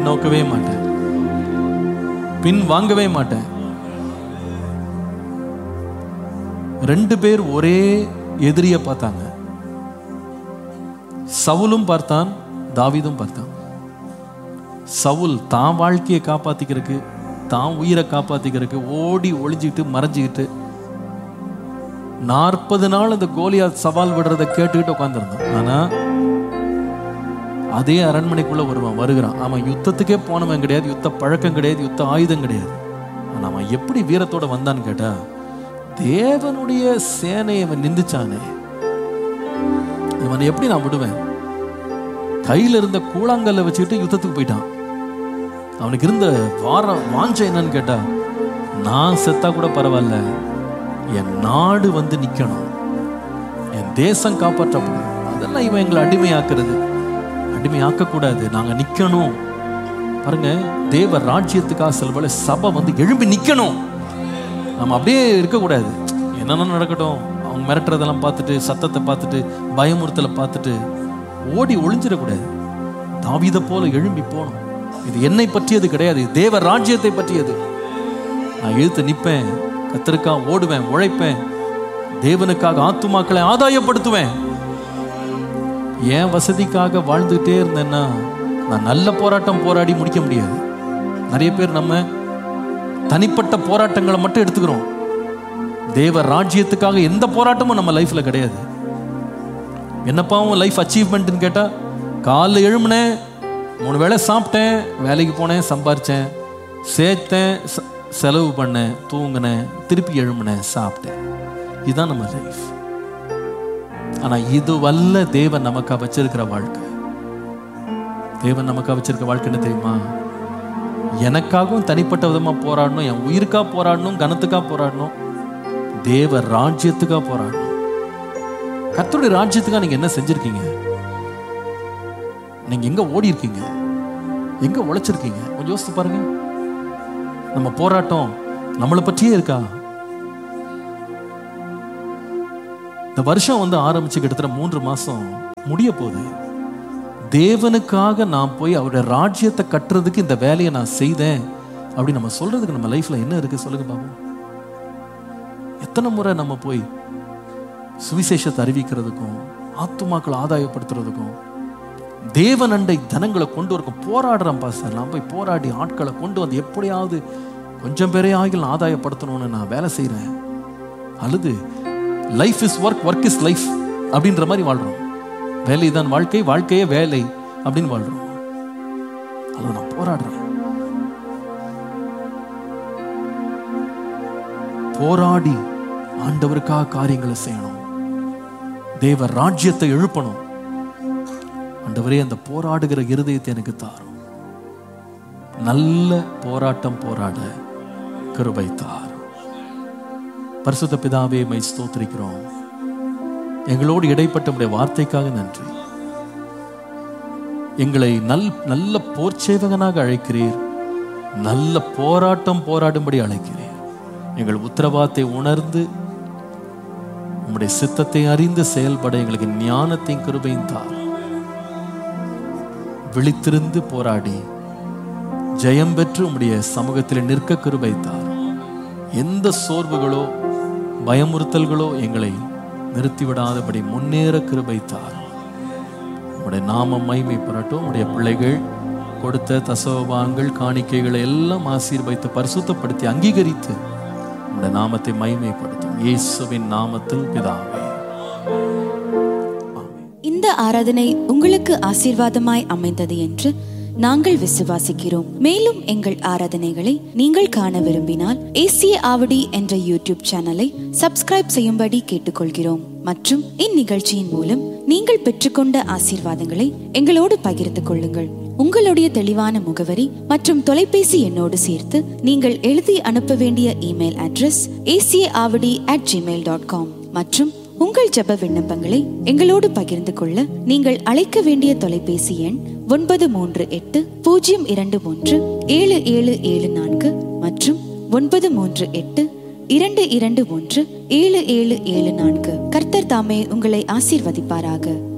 நோக்கவே மாட்டேன் பின் வாங்கவே மாட்டேன் ரெண்டு பேர் ஒரே எதிரிய பார்த்தாங்க சவுலும் பார்த்தான் தாவீதும் பார்த்தான் சவுல் தான் வாழ்க்கையை காப்பாத்திக்கிறதுக்கு தான் உயிரை காப்பாத்திக்கிறதுக்கு ஓடி ஒளிஞ்சுக்கிட்டு மறைஞ்சுக்கிட்டு நாற்பது நாள் அந்த கோலியாத் சவால் விடுறதை கேட்டுக்கிட்டு உட்காந்துருந்தான் ஆனா அதே அரண்மனைக்குள்ள வருவான் வருகிறான் அவன் யுத்தத்துக்கே போனவன் கிடையாது யுத்த பழக்கம் கிடையாது யுத்த ஆயுதம் கிடையாது ஆனா அவன் எப்படி வீரத்தோட வந்தான்னு கேட்டா தேவனுடைய சேனையை இவன் நிந்திச்சானே இவனை எப்படி நான் விடுவேன் கையில இருந்த கூழாங்கல்ல வச்சுக்கிட்டு யுத்தத்துக்கு போயிட்டான் அவனுக்கு இருந்த வார வாஞ்சம் என்னன்னு கேட்டா நான் செத்தா கூட பரவாயில்ல என் நாடு வந்து நிக்கணும் என் தேசம் காப்பாற்றப்படும் அதெல்லாம் இவன் எங்களை அடிமையாக்குறது அடிமையாக்க கூடாது நாங்க நிக்கணும் பாருங்க தேவ ராஜ்யத்துக்காக செல்வல சபை வந்து எழும்பி நிக்கணும் நம்ம அப்படியே இருக்கக்கூடாது என்னென்ன நடக்கட்டும் அவங்க மிரட்டுறதெல்லாம் பார்த்துட்டு சத்தத்தை பார்த்துட்டு பயமுறுத்தலை பார்த்துட்டு ஓடி ஒளிஞ்சிடக்கூடாது தாவீதை போல எழும்பி போகணும் இது என்னை பற்றியது கிடையாது இது தேவ ராஜ்யத்தை பற்றியது நான் எழுத்து நிற்பேன் கத்திருக்கா ஓடுவேன் உழைப்பேன் தேவனுக்காக ஆத்துமாக்களை ஆதாயப்படுத்துவேன் என் வசதிக்காக வாழ்ந்துகிட்டே இருந்தேன்னா நான் நல்ல போராட்டம் போராடி முடிக்க முடியாது நிறைய பேர் நம்ம தனிப்பட்ட போராட்டங்களை மட்டும் எடுத்துக்கிறோம் தேவ ராஜ்யத்துக்காக எந்த போராட்டமும் நம்ம லைஃப்ல கிடையாது என்னப்பா உன் லைஃப் அச்சீவ்மெண்ட்னு கேட்டா காலைல எழுமுனேன் மூணு வேளை சாப்பிட்டேன் வேலைக்கு போனேன் சம்பாரிச்சேன் சேர்த்தேன் செ- செலவு பண்ணேன் தூங்கினேன் திருப்பி எழுமுனேன் சாப்பிட்டேன் இதுதான் நம்ம லைஃப் ஆனா இது வல்ல தேவன் நமக்கா வச்சிருக்கிற வாழ்க்கை தேவன் நமக்கா வச்சிருக்க வாழ்க்கை என்ன தெரியுமா எனக்காகவும் தனிப்பட்ட விதமா போராடணும் என் உயிருக்கா போராடணும் கனத்துக்கா போராடணும் தேவ ராஜ்யத்துக்கா போராடணும் கர்த்தருடைய ராஜ்யத்துக்கா நீங்க என்ன செஞ்சிருக்கீங்க நீங்க எங்க ஓடி இருக்கீங்க எங்க உழைச்சிருக்கீங்க கொஞ்சம் யோசித்து பாருங்க நம்ம போராட்டம் நம்மளை பற்றியே இருக்கா இந்த வருஷம் வந்து ஆரம்பிச்சு கிட்டத்தட்ட மூன்று மாசம் முடிய போகுது தேவனுக்காக நான் போய் அவருடைய ராஜ்யத்தை கட்டுறதுக்கு இந்த வேலையை நான் செய்தேன் அப்படி நம்ம சொல்றதுக்கு நம்ம லைஃப்ல என்ன இருக்கு சொல்லுங்க பாப்போம் எத்தனை முறை நம்ம போய் சுவிசேஷத்தை அறிவிக்கிறதுக்கும் ஆத்துமாக்களை ஆதாயப்படுத்துறதுக்கும் தேவனண்டை தனங்களை கொண்டு வரக்கும் போராடுறேன் பாஸ்டர் நான் போய் போராடி ஆட்களை கொண்டு வந்து எப்படியாவது கொஞ்சம் பேரே ஆகில் ஆதாயப்படுத்தணும்னு நான் வேலை செய்கிறேன் அல்லது life is work work is life அப்படின்ற மாதிரி வாழ்றோம் வேலை தான் வாழ்க்கை வாழ்க்கையே வேலை அப்படின்னு வாழ்றோம் அல்லது நான் போராடுறேன் போராடி ஆண்டவருக்காக காரியங்களை செய்யணும் தேவ ராஜ்யத்தை எழுப்பணும் ஆண்டவரே அந்த போராடுகிற இருதயத்தை எனக்கு தாரும் நல்ல போராட்டம் போராட கிருபை தாரும் பரிசுத்த பிதாவே மை ஸ்தோத்திரிக்கிறோம் எங்களோடு இடைப்பட்ட உடைய வார்த்தைக்காக நன்றி எங்களை நல் நல்ல போர்ச்சேவகனாக அழைக்கிறீர் நல்ல போராட்டம் போராடும்படி அழைக்கிறீர் எங்கள் உத்தரவாதத்தை உணர்ந்து உம்முடைய சித்தத்தை அறிந்து செயல்பட எங்களுக்கு ஞானத்தையும் கிருபையும் தார் விழித்திருந்து போராடி ஜெயம் பெற்று உம்முடைய சமூகத்தில் நிற்க கிருபை தார் எந்த சோர்வுகளோ பயமுறுத்தல்களோ எங்களை நிறுத்திவிடாதபடி முன்னேற கிருபை தார் உம்முடைய நாமம் மைமை பெறட்டும் உம்முடைய பிள்ளைகள் கொடுத்த தசோபாங்கள் காணிக்கைகளை எல்லாம் ஆசீர்வைத்து பரிசுத்தப்படுத்தி அங்கீகரித்து உம்முடைய நாமத்தை மைமைப்படுத்தும் இயேசுவின் நாமத்தில் பிதாவே இந்த ஆராதனை உங்களுக்கு ஆசீர்வாதமாய் அமைந்தது என்று நாங்கள் விசுவாசிக்கிறோம் மேலும் எங்கள் ஆராதனைகளை நீங்கள் காண விரும்பினால் ஏசிய ஆவடி என்ற யூடியூப் சேனலை சப்ஸ்கிரைப் செய்யும்படி கேட்டுக்கொள்கிறோம் மற்றும் இந்நிகழ்ச்சியின் மூலம் நீங்கள் பெற்றுக்கொண்ட ஆசீர்வாதங்களை எங்களோடு பகிர்ந்து கொள்ளுங்கள் உங்களுடைய தெளிவான முகவரி மற்றும் தொலைபேசி எண்ணோடு சேர்த்து நீங்கள் எழுதி அனுப்ப வேண்டிய இமெயில் அட்ரஸ் ஏசிய Avadi at gmail dot com மற்றும் உங்கள் ஜெப விண்ணப்பங்களை எங்களோடு பகிர்ந்து கொள்ள நீங்கள் அழைக்க வேண்டிய தொலைபேசி எண் ஒன்பது மூன்று எட்டு பூஜ்ஜியம் இரண்டு மூன்று ஏழு ஏழு ஏழு நான்கு மற்றும் ஒன்பது மூன்று எட்டு இரண்டு இரண்டு ஒன்று ஏழு ஏழு ஏழு நான்கு கர்த்தர் தாமே உங்களை ஆசீர்வதிப்பாராக